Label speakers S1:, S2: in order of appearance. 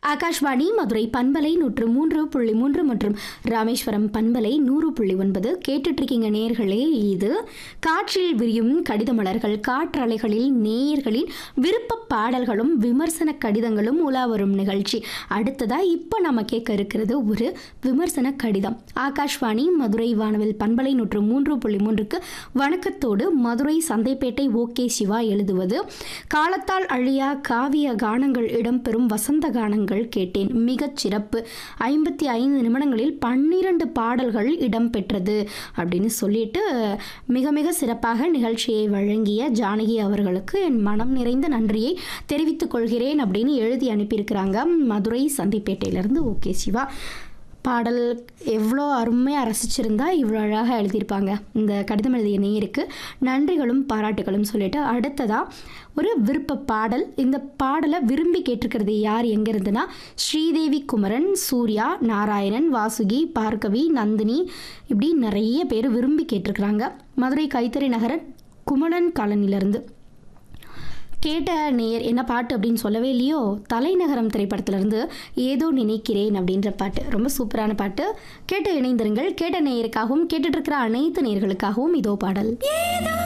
S1: ஆகாஷ்வாணி மதுரை பண்பலை நூற்று மூன்று புள்ளி மூன்று மற்றும் ராமேஸ்வரம் பண்பலை நூறு புள்ளி ஒன்பது கேட்டுட்ருக்கீங்க நேயர்களே இது காற்றில் விரியும் கடித மலர்கள் காற்றலைகளில் நேயர்களின் விருப்ப பாடல்களும் விமர்சன கடிதங்களும் உலா வரும் நிகழ்ச்சி அடுத்ததா இப்போ நம்ம கேட்க இருக்கிறது ஒரு விமர்சன கடிதம் ஆகாஷ்வாணி மதுரை வானவில் பண்பலை நூற்று மூன்று புள்ளி மூன்றுக்கு வணக்கத்தோடு மதுரை சந்தைப்பேட்டை ஓகே சிவா எழுதுவது காலத்தால் அழியா காவிய கானங்கள் இடம்பெறும் வசந்த கானங்கள் கேட்டேன் மிகச் சிறப்பு ஐம்பத்தி ஐந்து நிமிடங்களில் பன்னிரண்டு பாடல்கள் இடம்பெற்றது அப்படின்னு சொல்லிட்டு மிக மிக சிறப்பாக நிகழ்ச்சியை வழங்கிய ஜானகி அவர்களுக்கு என் மனம் நிறைந்த நன்றியை தெரிவித்துக் கொள்கிறேன் அப்படின்னு எழுதி அனுப்பியிருக்கிறாங்க மதுரை சந்தைப்பேட்டையிலேருந்து ஓகே சிவா பாடல் எவ்வளோ அருமையாக ரசிச்சிருந்தா இவ்வளோ அழகாக எழுதியிருப்பாங்க இந்த கடிதம் எழுதிய நேயருக்கு நன்றிகளும் பாராட்டுகளும் சொல்லிட்டு அடுத்ததாக ஒரு விருப்ப பாடல் இந்த பாடலை விரும்பி கேட்டிருக்கிறது யார் எங்கேருந்துன்னா ஸ்ரீதேவி குமரன் சூர்யா நாராயணன் வாசுகி பார்கவி நந்தினி இப்படி நிறைய பேர் விரும்பி கேட்டிருக்கிறாங்க மதுரை கைத்தறி நகரன் குமரன் காலனிலிருந்து கேட்ட நேயர் என்ன பாட்டு அப்படின்னு சொல்லவே இல்லையோ தலைநகரம் திரைப்படத்திலிருந்து ஏதோ நினைக்கிறேன் அப்படின்ற பாட்டு ரொம்ப சூப்பரான பாட்டு கேட்டு இணைந்திருங்கள் கேட்ட நேயருக்காகவும் கேட்டுட்டு இருக்கிற அனைத்து நேயர்களுக்காகவும் இதோ பாடல்